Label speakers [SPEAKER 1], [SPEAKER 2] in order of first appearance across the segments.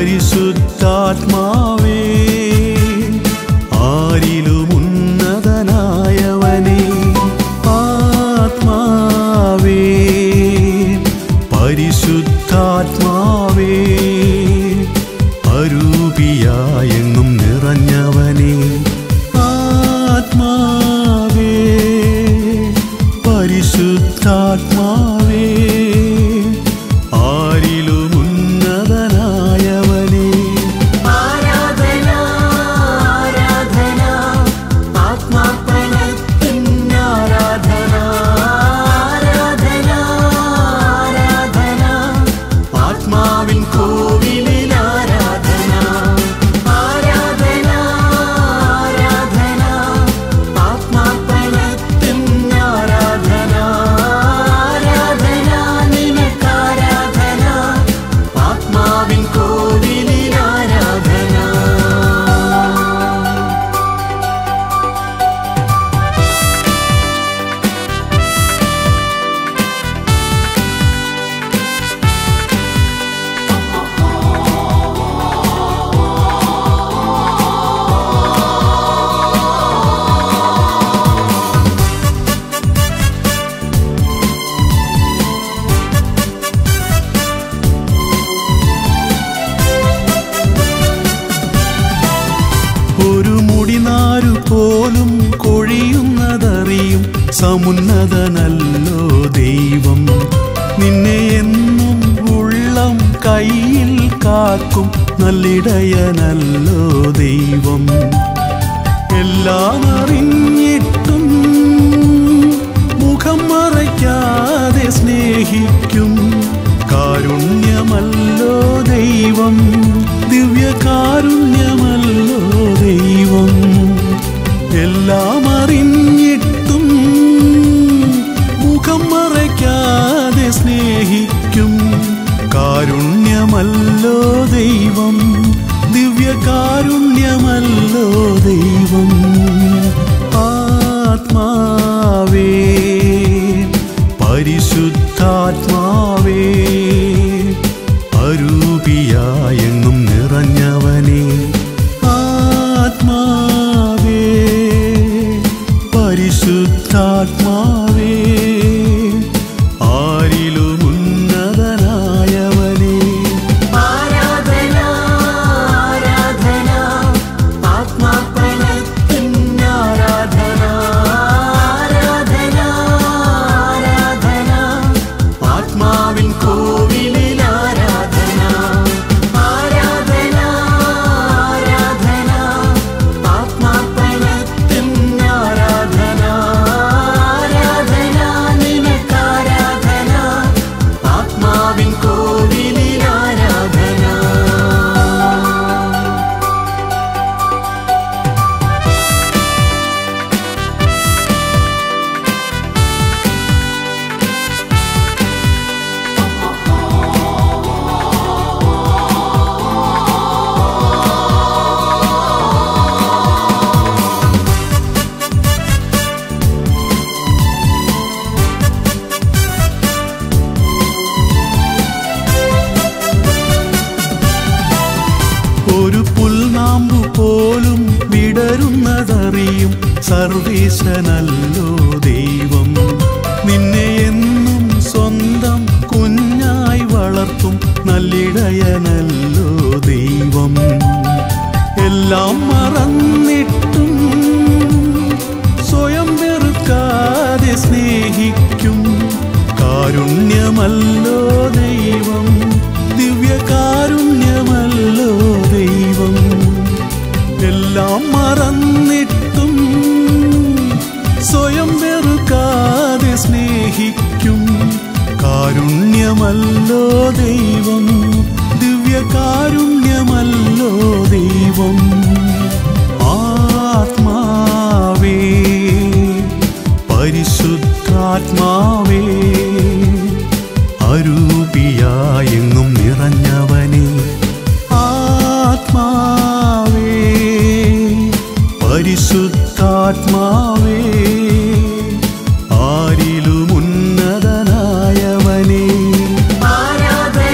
[SPEAKER 1] പരിശുദ്ധാത്മാവേ ആരിലും ഉന്നതനായവനേ ആത്മാവേ പരിശുദ്ധാത്മാവേ അരൂപിയായെങ്ങും നിറഞ്ഞവനേ ആത്മാവേ പരിശുദ്ധാത്മാവേ ആരിലും ഉന്നതനായവനേ
[SPEAKER 2] ആരാധന ആരാധന ആത്മാപ്പനത്തിൻ ആരാധന ആരാധന ആരാധന ആത്മാവിൻ കോവിലിൽ ആരാധന ആരാധന ആരാധന ആത്മാപ്പനത്തിൻ ആരാധന ആരാധന നിനക്കാരാധന ആത്മാവിൻ കോവിലിൽ ആരാധന
[SPEAKER 1] ഒരു മുടിനാരു പോലും കൊഴിയുന്നതറിയും സമുന്നതനല്ലോ ദൈവം നിന്നെ എന്നും ഉള്ളം കയ്യിൽ കാക്കും നല്ലിടയനല്ലോ ദൈവം എല്ലാം അറിഞ്ഞിട്ടും മുഖം മറയ്ക്കാതെ സ്നേഹിക്കും കാരുണ്യമല്ലോ ദൈവം ദിവ്യകാരുണ്യമല്ലോ ദൈവം എല്ലാം അറിഞ്ഞിട്ടും മുഖം മറയ്ക്കാതെ സ്നേഹിക്കും കാരുണ്യമല്ലോ ദൈവം ദിവ്യകാരുണ്യമല്ലോ ദൈവം ആത്മാവേ പരിശുദ്ധാത്മാവേ അരൂപിയായെങ്ങും നിറഞ്ഞവനേ ആത്മാവേ പരിശുദ്ധാത്മാവേ ആരിലും ഉന്നതനായവനേ
[SPEAKER 2] ആരാധന ആരാധന ആത്മാപ്പനത്തിൻ ആരാധന ആരാധന ആരാധന ആത്മാവിൻ കോവിലിൽ ആരാധന ആരാധന ആരാധന ആത്മാപ്പനത്തിൻ ആരാധന ആരാധന നിനക്കാരാധന ആത്മാവിൻ കോവിലിൽ ആരാധന
[SPEAKER 1] ഒരു പുൽനാമ്പു പോലും വിടരുന്നതറിയും സർവീശനല്ലോ ദൈവം നിന്നെ എന്നും സ്വന്തം കുഞ്ഞായി വളർത്തും നല്ലിടയനല്ലോ ദൈവം എല്ലാം മറന്നിട്ടും സ്വയം വെറുക്കാതെ സ്നേഹിക്കും കാരുണ്യമല്ലോ ദൈവം ദിവ്യകാരുണ്യമല്ലോ ദൈവം എല്ലാം മറന്നിട്ടും സ്വയം വെറുക്കാതെ സ്നേഹിക്കും കാരുണ്യമല്ലോ ദൈവം ദിവ്യകാരുണ്യമല്ലോ ദൈവം ആത്മാവേ പരിശുദ്ധാത്മാവേ അരൂപിയായെങ്ങും നിറഞ്ഞവനേ ആത്മാവേ പരിശുദ്ധാത്മാവേ ആരിലും ഉന്നതനായവനേ
[SPEAKER 2] ആരാധന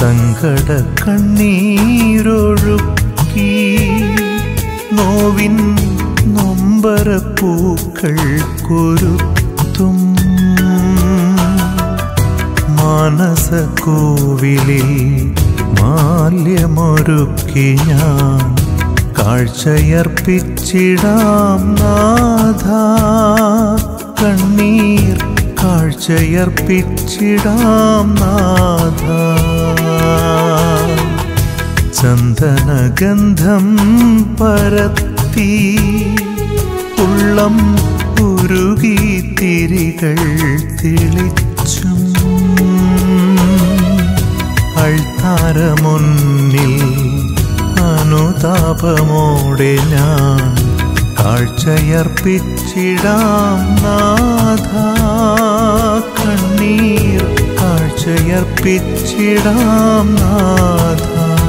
[SPEAKER 1] സങ്കട കണ്ണീരൊഴുക്കി നോവിൻ നൊമ്പരപ്പൂക്കൾ കൊരുത്തും മാനസക്കോവിലിൽ മാല്യമൊരുക്കി ഞാൻ കാഴ്ചയർപ്പിച്ചിടാം നാഥ കണ്ണീർ കാഴ്ചയർപ്പിച്ചിടാം നാഥ ചന്ദനഗന്ധം പരത്തി ഉള്ളം ഉരുകി തിരികൾ തെളിച്ചും അൾത്താരമുന്നിൽ അനുതാപമോടെ ഞാൻ കാഴ്ചയർപ്പിച്ചിടാം നാഥ കണ്ണീർ കാഴ്ചയർപ്പിച്ചിടാം നാഥ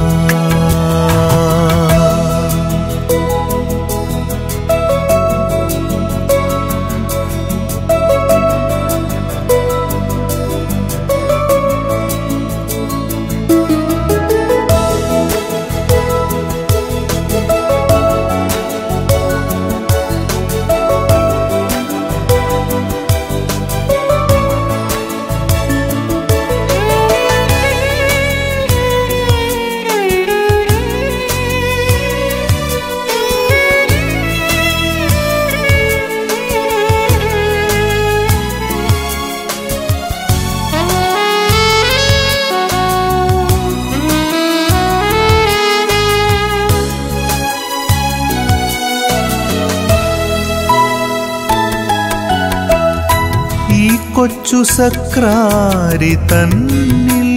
[SPEAKER 1] ഈ കൊച്ചു സക്രാരി തന്നിൽ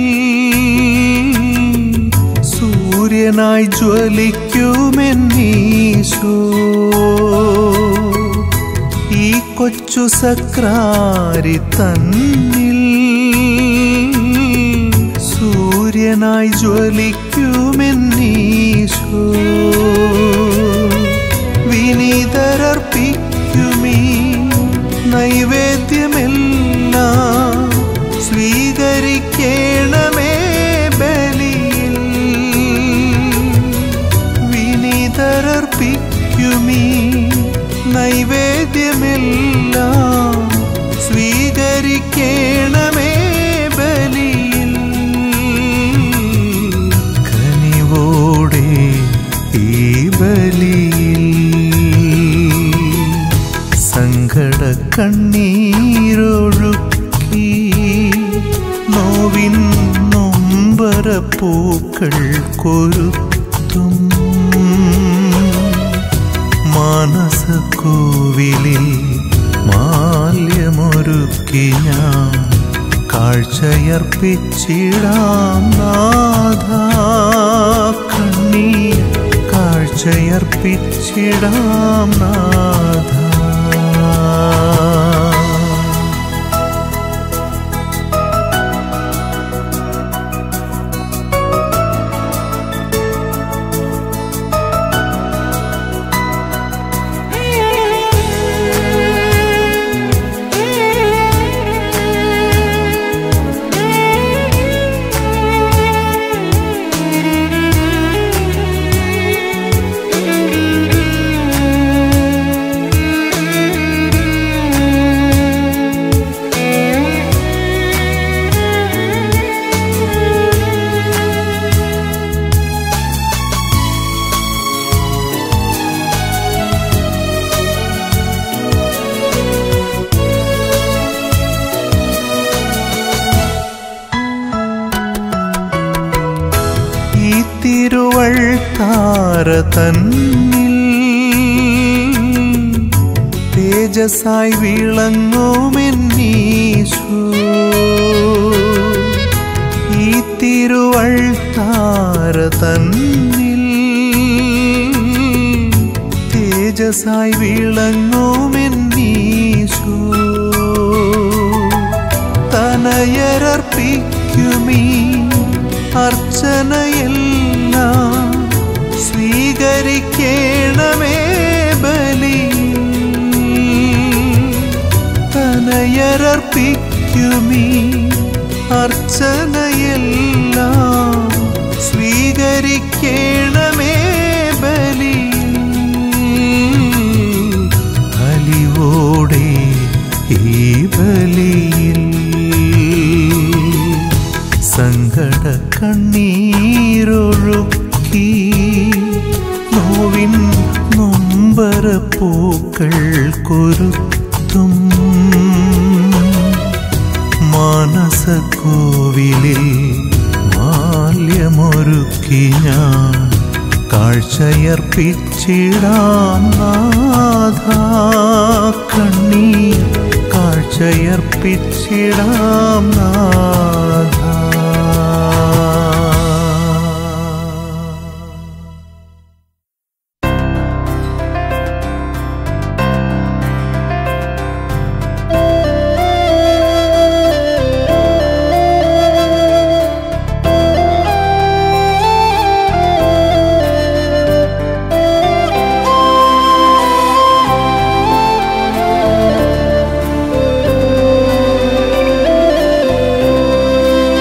[SPEAKER 1] സൂര്യനായി ജ്വലിക്കുമെന്നീശോ ഈ കൊച്ചു സക്രാരി തന്നിൽ സൂര്യനായി ജ്വലിക്കുമെന്നീശോ വിനീതരർപ്പിക്കുമീ നൈവേദ്യമെല്ലാം സ്വീകരിക്കണമേ ബലിയിൽ വിനീതരർപ്പിക്കുമീ നൈവേദ്യമെല്ലാം സ്വീകരിക്കണമേ ബലിയിൽ കനിവോടെ ഈ ബലിയിൽ സങ്കട കണ്ണീരൊഴുക്കി നോവിൻ നൊമ്പരപ്പൂക്കൾ കൊരുത്തും മാനസക്കോവിലിൽ മാല്യമൊരുക്കി ഞാൻ കാഴ്ചയർപ്പിച്ചിടാം നാഥ കണ്ണീർ കാഴ്ചയർപ്പിച്ചിടാം നാഥ ഈ തിരുവൾ താര തന്നിൽ തേജസായി വിളങ്ങുമെന്നീശു ഈ തിരുവൾ താര തന്നിൽ തേജസായി വിളങ്ങുമെന്നീശു തനയരർപ്പിക്കുമീ അർച്ചനയെല്ലാം സ്വീകരിക്കണമേ ബലി തനയരർപ്പിക്കുമീ അർച്ചനയെല്ലാം സ്വീകരിക്കണമേ ബലി അലിവോടെ ഈ ബലിയിൽ സങ്കട കണ്ണീരൊഴുക്കി നോവിൻ നൊമ്പര പൂക്കൾ കൊരുത്തും മാനസക്കോവിലിൽ മാല്യമൊരുക്കി ഞാൻ കാഴ്ചയർപ്പിച്ചിടാം നാഥ കണ്ണീർ കാഴ്ചയർപ്പിച്ചിടാം നാഥ
[SPEAKER 2] ും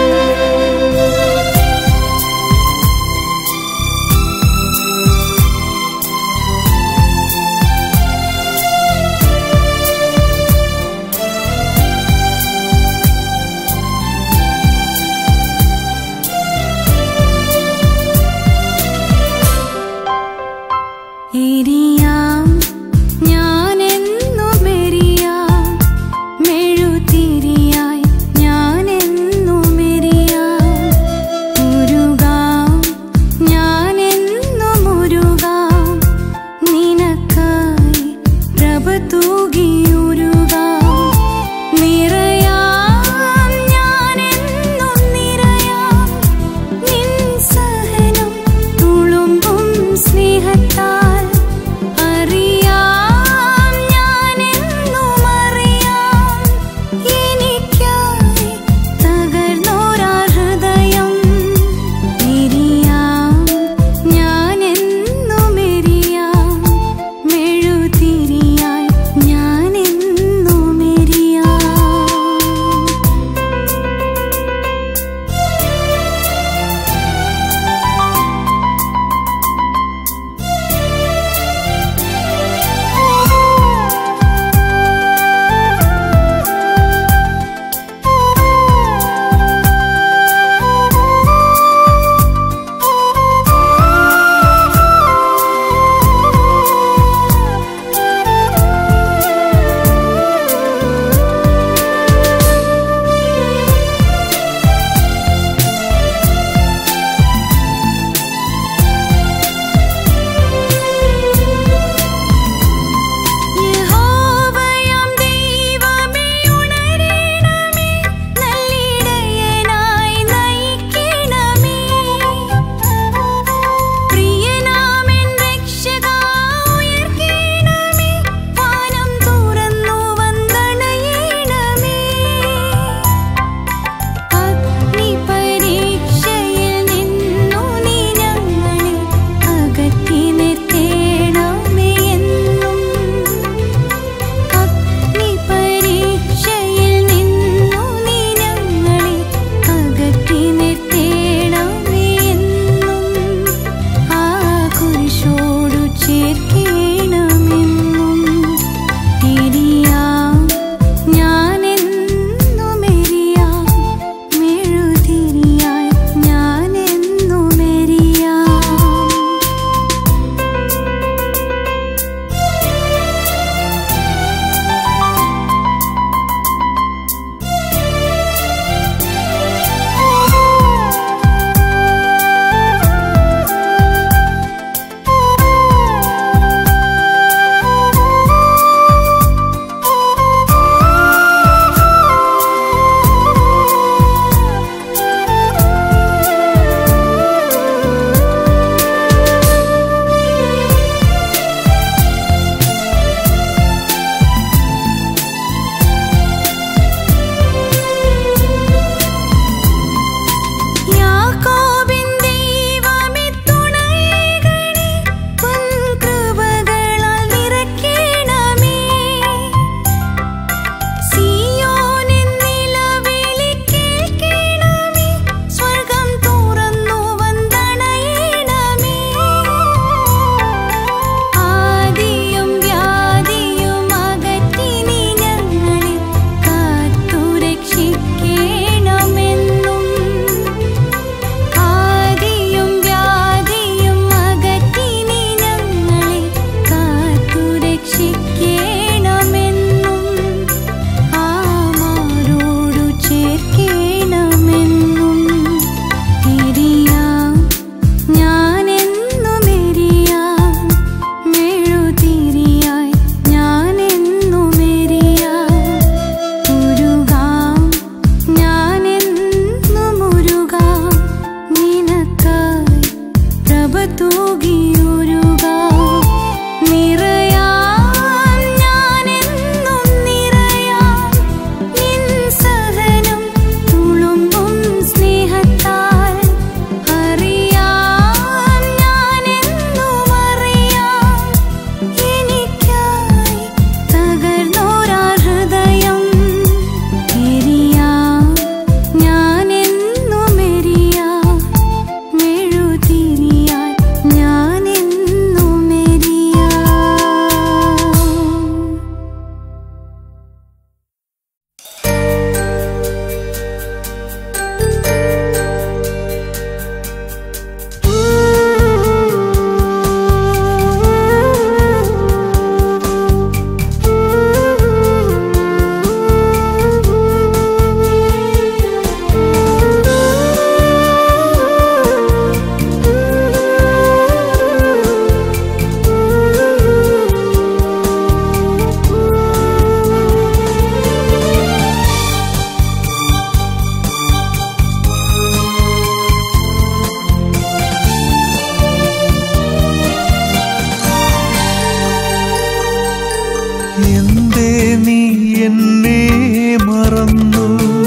[SPEAKER 1] എന്തേ നീ എന്നെ മറന്നു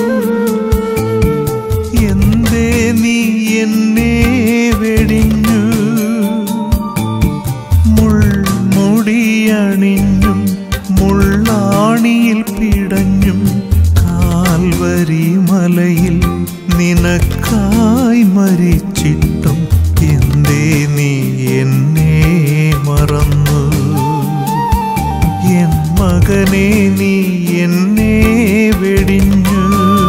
[SPEAKER 1] എന്തേ നീ എന്നെ വെടിഞ്ഞു മുൾമുടിയണിഞ്ഞും മുള്ളാണിയിൽ പിടഞ്ഞും കാൽവരി മലയിൽ നിനക്കായി മരിച്ചിട്ടും എന്തേ നീ എന്നെ മറന്നു എൻ മകനെ നീ എന്നെ വെടിഞ്ഞു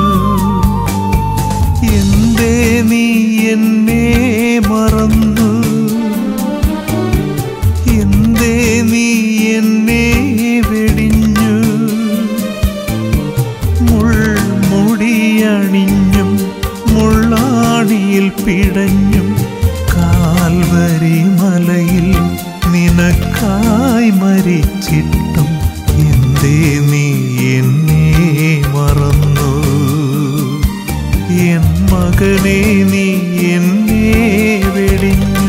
[SPEAKER 1] എന്തേ നീ എന്നെ മറന്നു എന്തേ നീ എന്നെ വെടിഞ്ഞു മുൾമുടിയണിഞ്ഞും മുള്ളാണിയിൽ പിടഞ്ഞും കാൽവരി മലയിൽ നിനക്കായി മരിച്ചിട്ടും എന്തേ നീ എന്നെ മറന്നു എൻ മകനെ നീ എന്നെ വെടിഞ്ഞു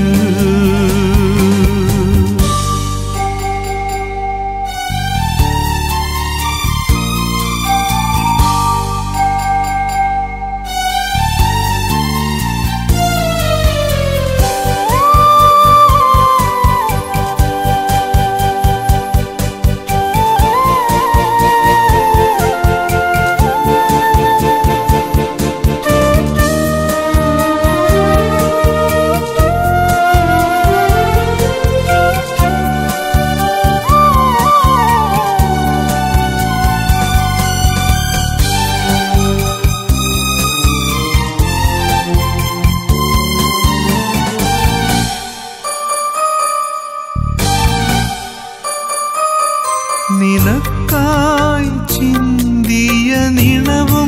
[SPEAKER 1] നിനക്കായി ചിന്തിയ നിണവും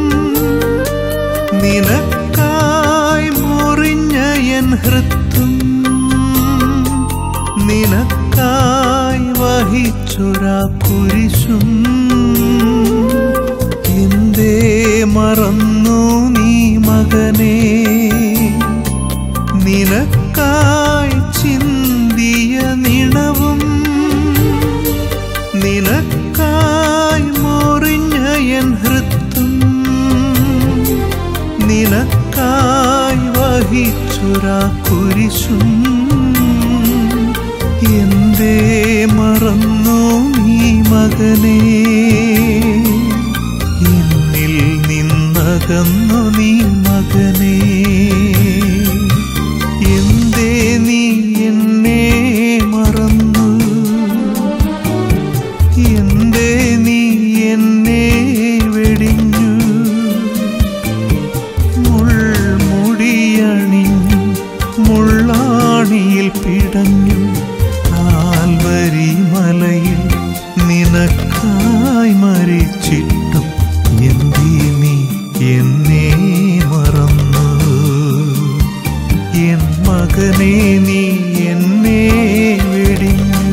[SPEAKER 1] നിനക്കായി മുറിഞ്ഞ എൻ ഹൃത്തും നിനക്കായി വഹിച്ചൊരാ കുരിശും എന്തേ മറന്നു നീ മകനേ നിനക്കായി ചിന്തിയ നിണവും നിനക്കായി മുറിഞ്ഞ എൻ ഹൃത്തും നിനക്കായി വഹിച്ചുരാ കുരിശും എന്തേ മറന്നു നീ മകനേ എന്നിൽ നിന്നകന്നു നീ മകനേ എന്തേ നീ എന്നെ മറന്നു എന്തേ നീ എന്നെ വെടിഞ്ഞു മുൾമുടിയണിഞ്ഞു മുള്ളാണിയിൽ പിടഞ്ഞു കാൽവരി മലയിൽ നിനക്കായി മരിച്ചിട്ടും എന്തേ നീ എന്നെ മറന്നു എൻ മകനെ നീ എന്നെ വെടിഞ്ഞു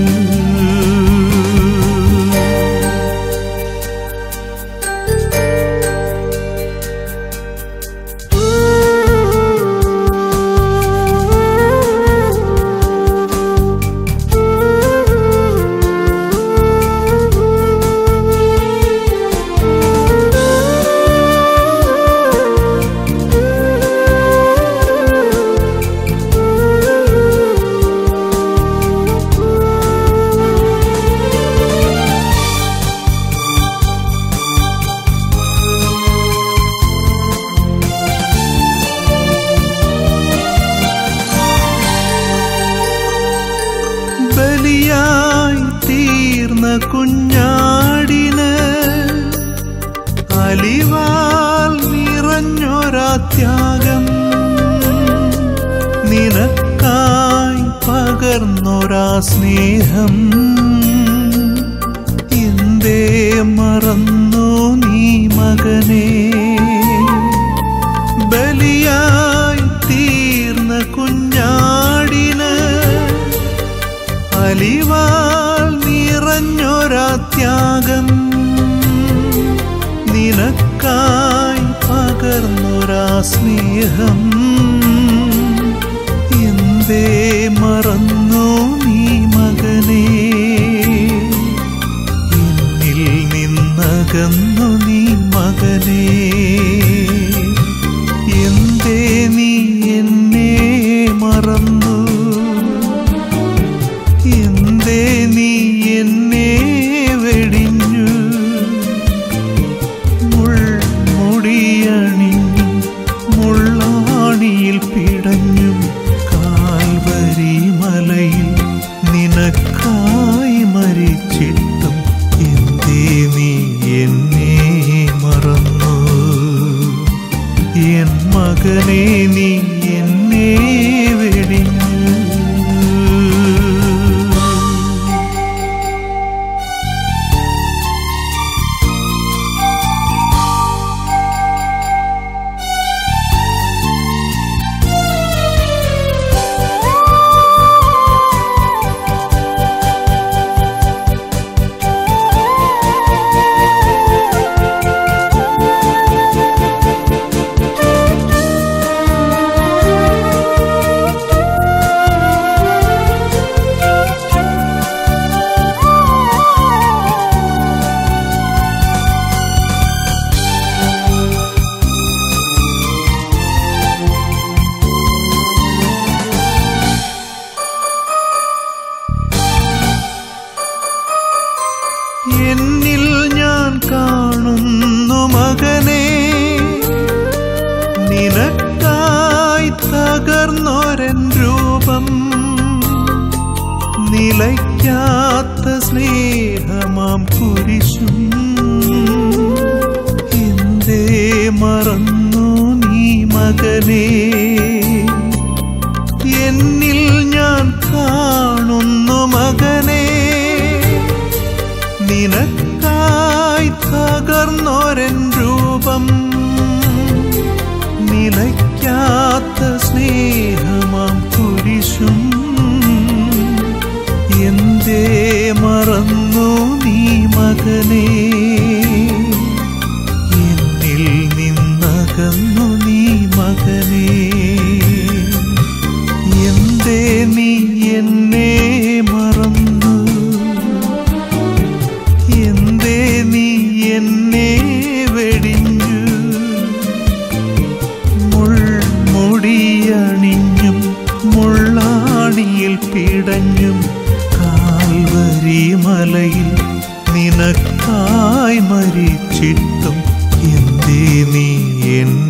[SPEAKER 1] ബലിയായി തീർന്ന കുഞ്ഞാടിന് അലിവാൽ നിറഞ്ഞൊരാ ത്യാഗം നിനക്കായി പകർന്നൊരാ സ്നേഹം എന്തേ മറന്നു നീ മകനേ ബലിയായി തീർന്ന കുഞ്ഞാടിന് അലിവാൽ നിറഞ്ഞൊരാ ത്യാഗം നിനക്കായി പകർന്നൊരാ സ്നേഹം എന്തേ മറന്നു നീ മകനേ നിന്നകന്നു നീ മകനേ എന്തേ നീ എന്നെ മറന്നു എന്തേ നീ എന്നെ വെടിഞ്ഞു മുൾമുടിയണിഞ്ഞും മുള്ളാണിയിൽ പിടഞ്ഞും കാൽവരി മലയിൽ നിനക്കായി മരിച്ചിട്ടും എന്തേ നീ എന്നെ മറന്നു എൻ മകനെ നീ എന്നെ വെടിഞ്ഞു എന്നിൽ ഞാൻ കാണുന്നു മകനെ നിനക്കായി തകർന്നൊരൻ രൂപം നിലയ്ക്കാത്ത സ്നേഹമാം കുരിശും എന്തേ മറന്നു നീ മകനെ എന്നിൽ ഞാൻ കാണുന്നു മകനെ നിനക്കായി തകർന്നൊരൻ രൂപം നിലയ്ക്കാത്ത സ്നേഹമാം കുരിശും എന്തേ മറന്നു നീ മകനെ എന്നിൽ നിന്നകന്നു നീ മകനെ എന്തേ നീ എന്നെ മറന്നു എന്തേ നീ എന്നെ വെടിഞ്ഞു മുൾമുടിയണിഞ്ഞും മുള്ളാണിയിൽ പിടഞ്ഞും കാൽവരി മലയിൽ നിനക്കായി മരിച്ചിട്ടും എന്തേ നീ എന്നെ